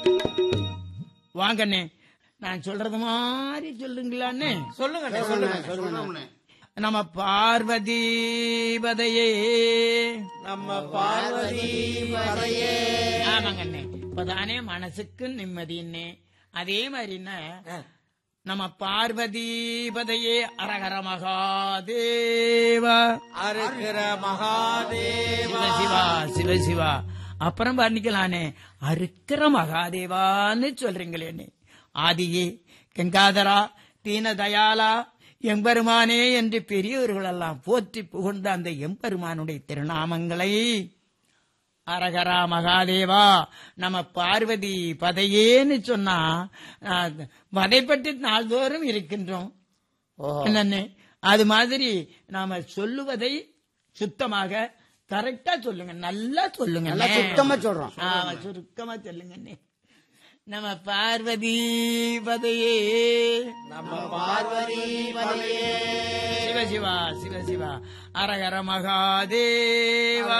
வாங்கண்ணே நான் சொல்றது மாதிரி சொல்லுங்களாண்ணே சொல்லுங்க சொல்லுங்க சொல்லுங்க நம்ம பார்வதி பதையே நம்ம பார்வதி பதையே ஆமாங்கண்ணே இப்பதானே மனசுக்கு நிம்மதின்னே அதே மாதிரின்னா நம்ம பார்வதி பதையே அரகர மகாதேவா அருகிற மகாதேவ சிவசிவா சிவசிவா அப்புறம் பண்ணிக்கலானே அருக்கிற மகாதேவான்னு சொல்றீங்களேனே ஆதியே கங்காதரா தீனதயாலா எம்பெருமானே என்று பெரியவர்கள் எல்லாம் போற்றி புகழ்ந்த அந்த எம்பெருமானுடைய திருநாமங்களை அரகரா மகாதேவா நம்ம பார்வதி பதையேன்னு சொன்னா ஆஹ், வதை பற்றி நாள்தோறும் இருக்கின்றோம் என்னன்னு அது மாதிரி நாம சொல்லுவதை சுத்தமாக கரெக்டா சொல்லுங்க நல்லா சொல்லுங்க நல்லா சுத்தமா சொல்றோம். ஆமா சுருக்கமா சொல்லுங்க நம்ம பார்வதி பதையே நம்ம பார்வதி பதையே சிவசிவா சிவசிவா அரகர மகாதேவா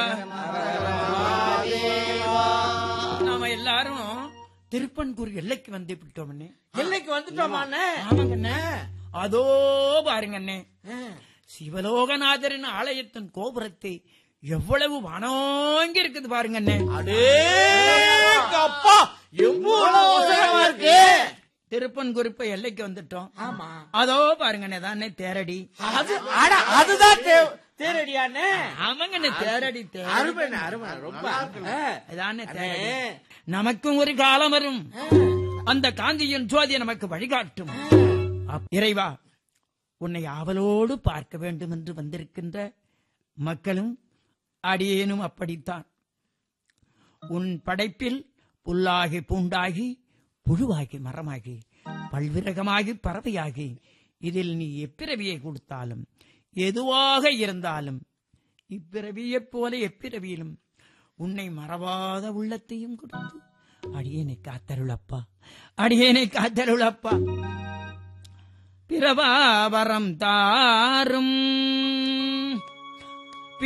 நாம எல்லாரும் திருப்பன்கூர் எல்லைக்கு வந்து விட்டோம்னே எல்லைக்கு வந்துட்டோமாண்ணே ஆமாங்கண்ணே அதோ பாருங்கண்ணே சிவலோகநாதரின் ஆலயத்தின் கோபுரத்தை எவ்வளவு வனோங்கி இருக்குது பாருங்கண்ணே அடே அப்பா எவ்வளவு உசரமா இருக்கு திருப்பன் குறிப்ப எல்லைக்கு வந்துட்டோம் ஆமா அதோ பாருங்கண்ணே தானே தேரடி அது அட அதுதான் தே- தேரடியாண்ணே ஆமாங்கண்ணே தேரடி தேரடி அருமைண்ணே அருமை ரொம்ப ஆ. இதானே தேரடி அண்ணே. நமக்கும் ஒரு காலம் வரும் அந்த காந்தியின் ஜோதி நமக்கு வழிகாட்டும் அப்- இறைவா உன்னை ஆவலோடு பார்க்க வேண்டும் என்று வந்திருக்கின்ற மக்களும் அடியேனும் அப்படித்தான் உன் படைப்பில் புல்லாகி பூண்டாகி புழுவாகி மரமாகி பல்விரகமாகி பறவையாகி இதில் நீ எப்பிறவியை கொடுத்தாலும் எதுவாக இருந்தாலும் இப்பிறவியைப் போல எப்பிறவியிலும் உன்னை மறவாத உள்ளத்தையும் கொடுத்து அடியேனை காத்தருளப்பா அடியேனை காத்தருளப்பா பிரபாவரம் தாரும்